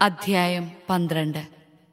അധ്യായം പന്ത്രണ്ട്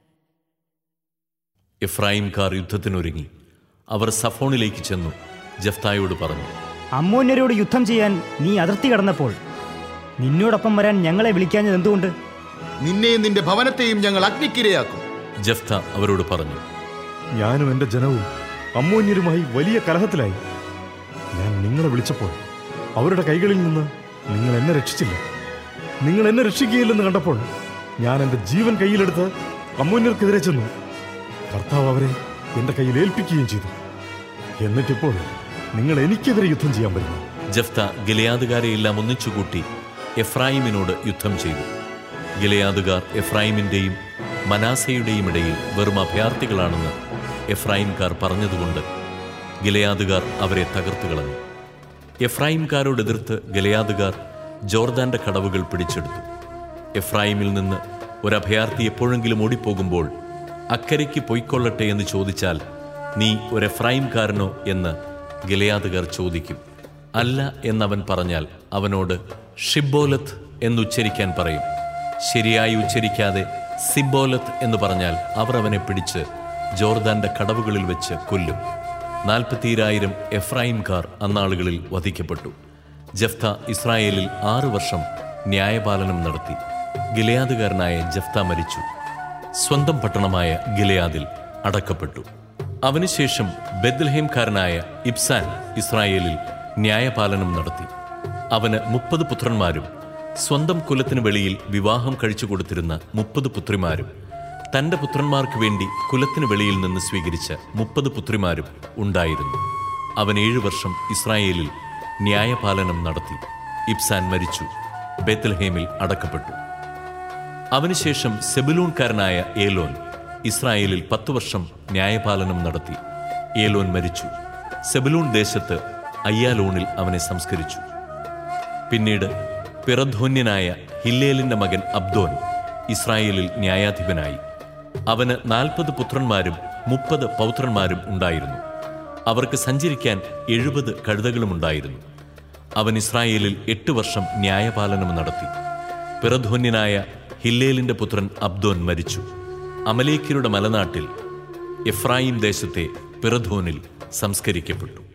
എഫ്രായിംകാർ യുദ്ധത്തിനൊരുങ്ങി അവർ സഫോണിലേക്ക് ചെന്നു ജഫ്തായോട് പറഞ്ഞു അമ്മോന്യരോട് യുദ്ധം ചെയ്യാൻ നീ അതിർത്തി കടന്നപ്പോൾ നിന്നോടൊപ്പം വരാൻ ഞങ്ങളെ വിളിക്കാഞ്ഞത് എന്തുകൊണ്ട് നിന്നെയും നിന്റെ ഭവനത്തെയും ഞങ്ങൾ അഗ്നിക്കിരയാക്കും ജഫ്ത അവരോട് പറഞ്ഞു ഞാനും എൻ്റെ ജനവും അമ്മോന്യരുമായി വലിയ കലഹത്തിലായി ഞാൻ നിങ്ങളെ വിളിച്ചപ്പോൾ അവരുടെ കൈകളിൽ നിന്ന് നിങ്ങൾ എന്നെ രക്ഷിച്ചില്ല നിങ്ങൾ എന്നെ രക്ഷിക്കുകയില്ലെന്ന് കണ്ടപ്പോൾ ഞാൻ എൻ്റെ ജീവൻ കയ്യിലെടുത്ത് അമ്മോന്യർക്കെതിരെ ചെന്നു കർത്താവ് അവരെ എൻ്റെ കയ്യിൽ ഏൽപ്പിക്കുകയും ചെയ്തു എന്നിട്ടിപ്പോൾ നിങ്ങൾ എനിക്കെതിരെ യുദ്ധം ചെയ്യാൻ വരുന്നു ജഫ്ത ഗിലയാദുകാരെയെല്ലാം ഒന്നിച്ചുകൂട്ടി എഫ്രായിമിനോട് യുദ്ധം ചെയ്തു ഗിലയാദുകാർ എഫ്രായിമിന്റെയും മനാസയുടെയും ഇടയിൽ വെറും അഭയാർത്ഥികളാണെന്ന് എഫ്രായിംകാർ പറഞ്ഞതുകൊണ്ട് ഗിലയാദുകാർ അവരെ തകർത്തു കളഞ്ഞു എഫ്രായിംകാരോട് എതിർത്ത് ഗിലയാദുകാർ ജോർദാന്റെ കടവുകൾ പിടിച്ചെടുത്തു എഫ്രായിമിൽ നിന്ന് ഒരു അഭയാർത്ഥി എപ്പോഴെങ്കിലും ഓടിപ്പോകുമ്പോൾ അക്കരയ്ക്ക് പൊയ്ക്കൊള്ളട്ടെ എന്ന് ചോദിച്ചാൽ നീ ഒരു എഫ്രായിംകാരനോ എന്ന് ഗിലയാദുകാർ ചോദിക്കും അല്ല എന്നവൻ പറഞ്ഞാൽ അവനോട് ഷിബോലത്ത് എന്നുച്ചരിക്കാൻ പറയും ശരിയായി ഉച്ചരിക്കാതെ സിബോലത്ത് എന്ന് പറഞ്ഞാൽ അവർ അവനെ പിടിച്ച് ജോർദാന്റെ കടവുകളിൽ വെച്ച് കൊല്ലും നാൽപ്പത്തിരായിരം എഫ്രായിംകാർ അന്നാളുകളിൽ വധിക്കപ്പെട്ടു ജഫ്ത ഇസ്രായേലിൽ ആറു വർഷം ന്യായപാലനം നടത്തി ഗിലയാദുകാരനായ ജഫ്ത മരിച്ചു സ്വന്തം പട്ടണമായ ഗിലയാദിൽ അടക്കപ്പെട്ടു അവനുശേഷം ബെദ്ലഹേംകാരനായ ഇബ്സാൻ ഇസ്രായേലിൽ ന്യായപാലനം നടത്തി അവന് മുപ്പത് പുത്രന്മാരും സ്വന്തം കുലത്തിന് വെളിയിൽ വിവാഹം കഴിച്ചു കൊടുത്തിരുന്ന മുപ്പത് പുത്രിമാരും തന്റെ പുത്രന്മാർക്ക് വേണ്ടി കുലത്തിന് വെളിയിൽ നിന്ന് സ്വീകരിച്ച മുപ്പത് പുത്രിമാരും ഉണ്ടായിരുന്നു അവൻ ഏഴു വർഷം ഇസ്രായേലിൽ ന്യായപാലനം നടത്തി ഇബ്സാൻ മരിച്ചു ബേത്തൽഹേമിൽ അടക്കപ്പെട്ടു അവനുശേഷം സെബുലൂൺകാരനായ ഏലോൻ ഇസ്രായേലിൽ പത്തു വർഷം ന്യായപാലനം നടത്തി ഏലോൻ മരിച്ചു സെബുലൂൺ ദേശത്ത് അയ്യാലോണിൽ അവനെ സംസ്കരിച്ചു പിന്നീട് പിറധോന്യനായ ഹില്ലേലിന്റെ മകൻ അബ്ദോൻ ഇസ്രായേലിൽ ന്യായാധിപനായി അവന് നാൽപ്പത് പുത്രന്മാരും മുപ്പത് പൗത്രന്മാരും ഉണ്ടായിരുന്നു അവർക്ക് സഞ്ചരിക്കാൻ എഴുപത് കഴുതകളുമുണ്ടായിരുന്നു അവൻ ഇസ്രായേലിൽ എട്ട് വർഷം ന്യായപാലനം നടത്തി പിറധോന്യനായ ഹില്ലേലിന്റെ പുത്രൻ അബ്ദോൻ മരിച്ചു അമലേക്കരുടെ മലനാട്ടിൽ എഫ്രായിം ദേശത്തെ പിറധോനിൽ സംസ്കരിക്കപ്പെട്ടു